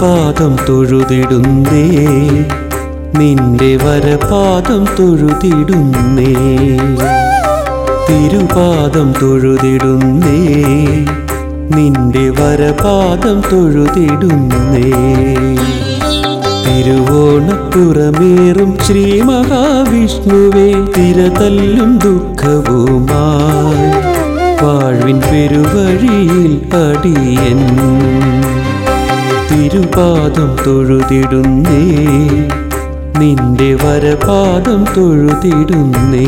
തിരുപാദം തൊഴുതിടുന്നേ നിന്റെ വരപാദം തൊഴുതിടുന്നേ തിരുപാദം തൊഴുതിടുന്നേ നിന്റെ വരപാദം തൊഴുതിടുന്നേ തിരുവോണപ്പുറമേറും ശ്രീ മഹാവിഷ്ണുവേ തിരതല്ലും ദുഃഖവുമായി വാഴ്വിൻ പെരുവഴിയിൽ അടിയൻ തിരുപാദം തൊഴുതിടുന്നേ നിന്റെ വരപാദം തൊഴുതിടുന്നേ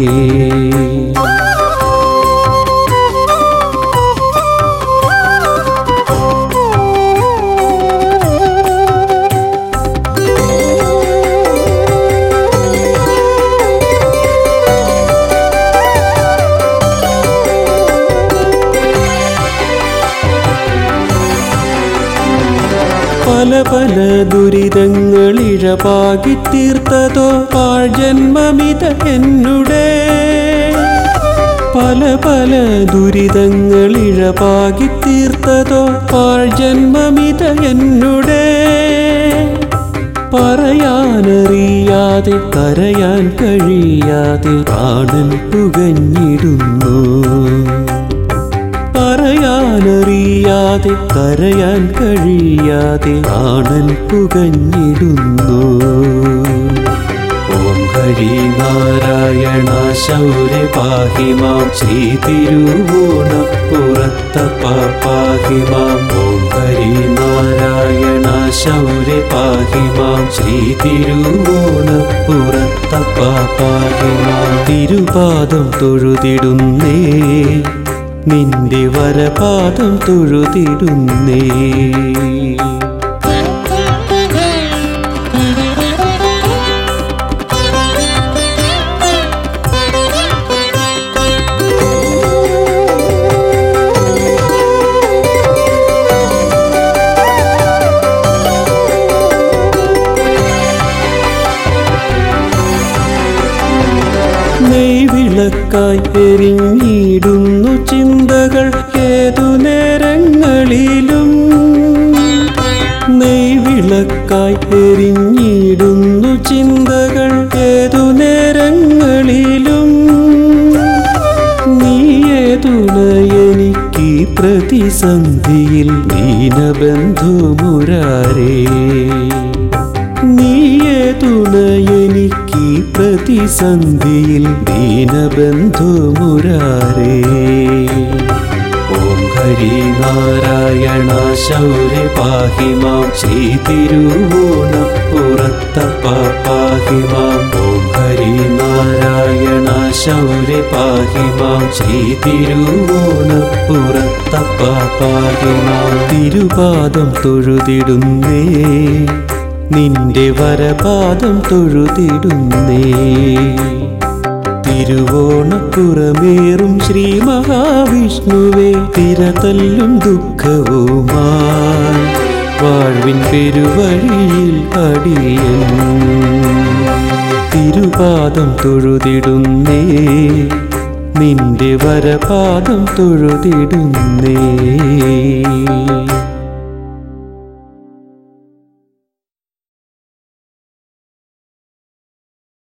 പല പല ദുരിതങ്ങൾ ഇഴപാകി തീർത്തതോ പാഴ്ജന്മമിത എന്നുടെ പല പല ദുരിതങ്ങൾ ഇഴപാകി തീർത്തതോ പാഴ്ജന്മമിത എന്നുടെ പറയാനറിയാതെ കരയാൻ കഴിയാതെ പ്രാണൻ പുകഞ്ഞിടുന്നു പറയാനറിയാതെ കരയാൻ കഴിയാതെ പ്രാണൻ പുകഞ്ഞിടുന്നു ഓം ഹരി നാരായണ ശൗര്യ പാഹി മാം ശ്രീ തിരുവോണപ്പുറത്തപ്പ പാഹി മാം ഓം ഹരി നാരായണ ശൗര്യ പാഹി മാം ശ്രീ തിരുവോണപ്പുറത്തപ്പ പാഹി മാം തിരുപാദം തൊഴുതിടുന്നേ നിന്റെ വരപാദം തൊഴുതിടുന്നേ നെയ്വിളക്കായി എരിഞ്ഞിടുന്നു ചിന്തകൾ ഏതു നേരങ്ങളിലും നെയ്വിളക്കായി എരിഞ്ഞിടുന്നു ചിന്തകൾ ഏതു നേരങ്ങളിലും നീയേ തുണയെനിക്ക് ഈ പ്രതിസന്ധിയിൽ ദീനബന്ധുമുരാരേ നീയേ തുണയെനിക്ക് ഈ പ്രതിസന്ധിയിൽ ദീനബന്ധുമുരാരേ ഓം ഹരി നാരായണ ശൗര്യ പാഹി മാം ശ്രീ തിരുവോണപ്പുറത്തപ്പ പാഹി മാം ഓം ഹരി നാരായണ ശൗര്യ പാഹി മാം ശ്രീ തിരുവോണപ്പുറത്തപ്പ പാഹി മാം തിരുപാദം തൊഴുതിടുന്നേ നിന്റെ വരപാദം തൊഴുതിടുന്നേ തിരുവോണപ്പുറമേറും ശ്രീ മഹാവിഷ്ണുവേ തിരതല്ലും ദുഃഖവുമായി വാഴ്വിൻ പെരുവഴിയിൽ അടിയൻ തിരുപാദം തൊഴുതിടുന്നേ നിന്റെ വരപാദം തൊഴുതിടുന്നേ